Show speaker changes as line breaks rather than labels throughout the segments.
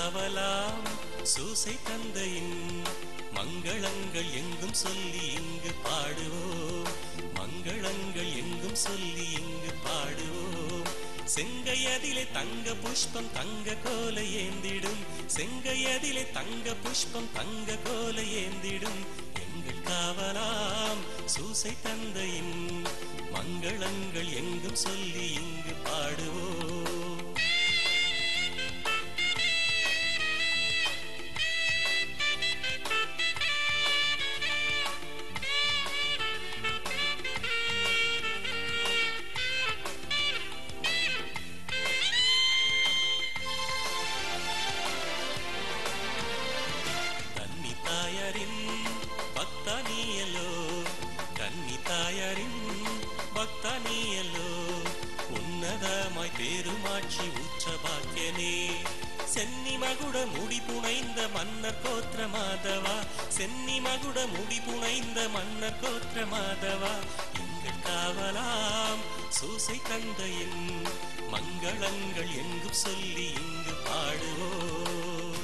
காவலாம் சூசை தந்தையின் மங்களங்கள் எங்கும் சொல்லி இங்கு பாடுவோம் மங்களங்கள் எங்கும் சொல்லி இங்கு பாடுவோம் செங்கையதிலே தங்க புஷ்பம் தங்க கோல ஏந்திடும் செங்கையதிலே தங்க புஷ்பம் தங்க கோல ஏந்திடும் எங்கள் காவலாம் சூசை தந்தையின் மங்களங்கள் எங்கும் சொல்லி இங்கு பாடுவோம் கன்னி தாயாரின் பக்தானியலோ கன்னி தாயாரின் பக்தானியலோ உன்னதமாய் பெருமாட்சி உற்ற பாக்கியனே சென்னி மகுட முடி புனைந்த மன்னர் கோத்திர மாதவா சென்னி மகுட முடி புனைந்த மன்னர் கோத்திர மாதவா எங்கள் காவலாம் சூசை தந்தையின் மங்களங்கள் எங்கும் சொல்லி இங்கு பாடுவோம்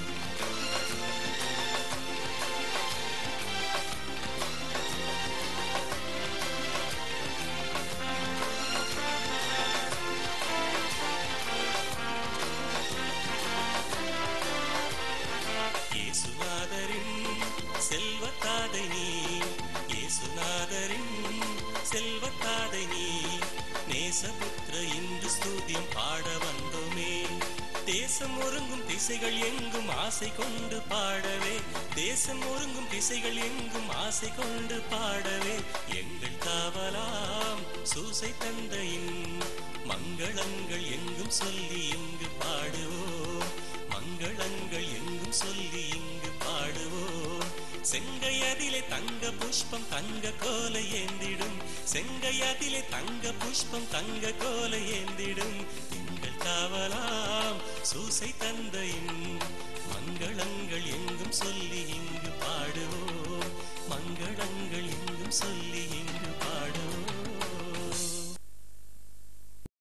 இயேசுநாதரின் செல்வத்தாதை நீ இயேசுநாதரின் செல்வத்தாதை நீ நேசபுத்திர இன்று ஸ்தூதியம் பாட வந்தோமே தேசம் ஒருங்கும் திசைகள் எங்கும் ஆசை கொண்டு பாடவே தேசம் ஒருங்கும் திசைகள் எங்கும் ஆசை கொண்டு பாடவே எங்கள் காவலாம் சூசை தந்தையின் மங்களங்கள் எங்கும் சொல்லி இங்கு பாடுவோம் மங்களங்கள் எங்கும் சொல்லி இங்கு பாடுவோம் செங்கையதிலே தங்க புஷ்பம் தங்க கோல ஏந்திடும் செங்கையதிலே தங்க புஷ்பம் தங்க கோல ஏந்திடும் எங்கள் காவலாம் சூசை தந்தையின்